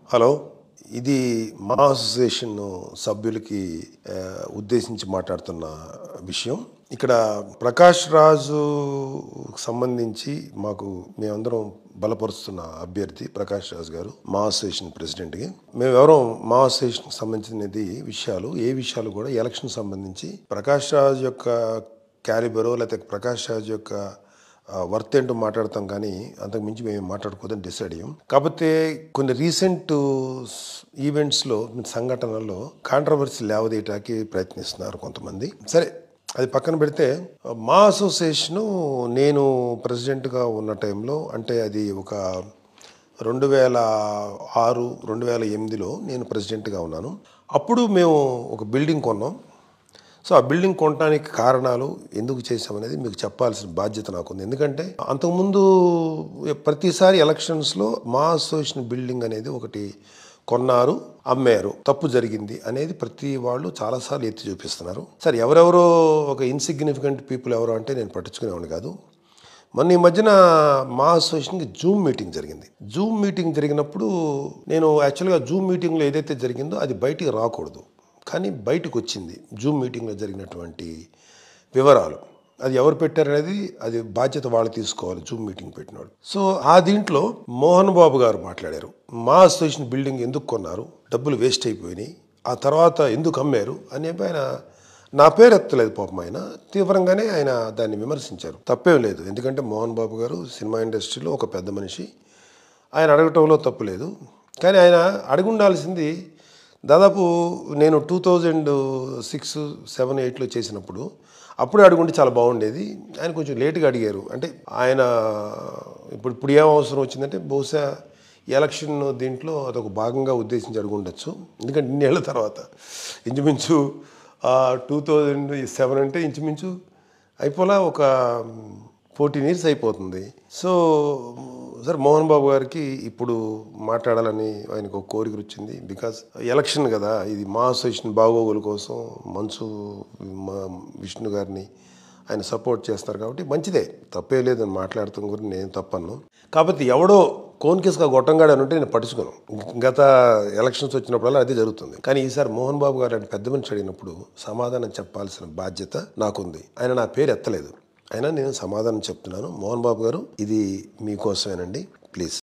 hello ఇది మా association సభ్యులకి ఆ, ఉద్దేశించి మాట్లాడుతున్న విషయం ఇక్కడ ప్రకాష్ రాజు సంబంధించి మాకు మేమందరం బలపరుస్తున్న అభ్యర్థి ప్రకాష్ రాజు గారు మా అసోసియేషన్ ప్రెసిడెంట్కి మేము ఎవరం మా అసోసియేషన్కి సంబంధించినది విషయాలు ఏ విషయాలు కూడా ఎలక్షన్ సంబంధించి ప్రకాష్ రాజు యొక్క క్యాలిబరో లేకపోతే ప్రకాష్ రాజు యొక్క వర్త్ ఏంటో మాట్లాడతాం కానీ అంతకు మించి మేము మాట్లాడుకోదని డిసైడ్ అయ్యాం కాకపోతే కొన్ని రీసెంట్ ఈవెంట్స్లో సంఘటనల్లో కాంట్రవర్సీ లేవదీయటానికి ప్రయత్నిస్తున్నారు కొంతమంది సరే అది పక్కన పెడితే మా అసోసియేషను నేను ప్రెసిడెంట్గా ఉన్న టైంలో అంటే అది ఒక రెండు వేల ఆరు రెండు వేల ఎనిమిదిలో నేను ప్రెసిడెంట్గా ఉన్నాను అప్పుడు మేము ఒక బిల్డింగ్ కొన్నాం సో ఆ బిల్డింగ్ కొనడానికి కారణాలు ఎందుకు చేసామనేది మీకు చెప్పాల్సిన బాధ్యత నాకుంది ఎందుకంటే అంతకుముందు ప్రతిసారి ఎలక్షన్స్లో మా అసోసియేషన్ బిల్డింగ్ అనేది ఒకటి కొన్నారు అమ్మారు తప్పు జరిగింది అనేది ప్రతి వాళ్ళు చాలాసార్లు ఎత్తి చూపిస్తున్నారు సరే ఎవరెవరో ఒక ఇన్సిగ్నిఫికెంట్ పీపుల్ ఎవరో అంటే నేను పట్టించుకునేవాడిని కాదు మొన్న ఈ మధ్యన మా అసోసియేషన్కి జూమ్ మీటింగ్ జరిగింది జూమ్ మీటింగ్ జరిగినప్పుడు నేను యాక్చువల్గా జూమ్ మీటింగ్లో ఏదైతే జరిగిందో అది బయటికి రాకూడదు కానీ బయటకు వచ్చింది జూమ్ మీటింగ్లో జరిగినటువంటి వివరాలు అది ఎవరు పెట్టారనేది అది బాధ్యత వాళ్ళు తీసుకోవాలి జూమ్ మీటింగ్ పెట్టినవాడు సో ఆ దీంట్లో మోహన్ బాబు గారు మాట్లాడారు మా అసోసియేషన్ బిల్డింగ్ ఎందుకు కొన్నారు డబ్బులు వేస్ట్ అయిపోయినాయి ఆ తర్వాత ఎందుకు అమ్మారు అని ఆయన నా పేరు ఎత్తలేదు పాపం ఆయన తీవ్రంగానే ఆయన దాన్ని విమర్శించారు తప్పేం లేదు ఎందుకంటే మోహన్ బాబు గారు సినిమా ఇండస్ట్రీలో ఒక పెద్ద మనిషి ఆయన అడగటంలో తప్పు లేదు కానీ ఆయన అడుగుండాల్సింది దాదాపు నేను టూ థౌజండ్ సిక్స్ సెవెన్ ఎయిట్లో చేసినప్పుడు అప్పుడే అడుగుంటే చాలా బాగుండేది ఆయన కొంచెం లేట్గా అడిగారు అంటే ఆయన ఇప్పుడు ఇప్పుడు ఏం అవసరం వచ్చిందంటే బహుశా ఈ ఎలక్షన్ దీంట్లో అదొక భాగంగా ఉద్దేశించి అడుగుండొచ్చు ఎందుకంటే ఇన్నేళ్ల తర్వాత ఇంచుమించు టూ థౌజండ్ సెవెన్ అంటే ఇంచుమించు అయిపోలా ఒక ఫోర్టీన్ ఇయర్స్ అయిపోతుంది సో సార్ మోహన్ బాబు గారికి ఇప్పుడు మాట్లాడాలని ఆయనకు ఒక కోరిక వచ్చింది బికాస్ ఎలక్షన్ కదా ఇది మా అసోసియేషన్ బాగోగుల కోసం మంచు మా విష్ణు గారిని ఆయన సపోర్ట్ చేస్తారు కాబట్టి మంచిదే తప్పే లేదని మాట్లాడతాం గురించి నేను తప్పను కాబట్టి ఎవడో కోన్కేస్గా గొట్టంగాడు అని ఉంటే నేను పట్టించుకోను గత ఎలక్షన్స్ వచ్చినప్పుడల్లా అదే జరుగుతుంది కానీ ఈసారి మోహన్ బాబు గారు అంటే పెద్ద మనిషి అడిగినప్పుడు సమాధానం చెప్పాల్సిన బాధ్యత నాకుంది ఆయన నా పేరు ఎత్తలేదు అయినా నేను సమాధానం చెప్తున్నాను మోహన్ బాబు గారు ఇది మీకోసమేనండి ప్లీజ్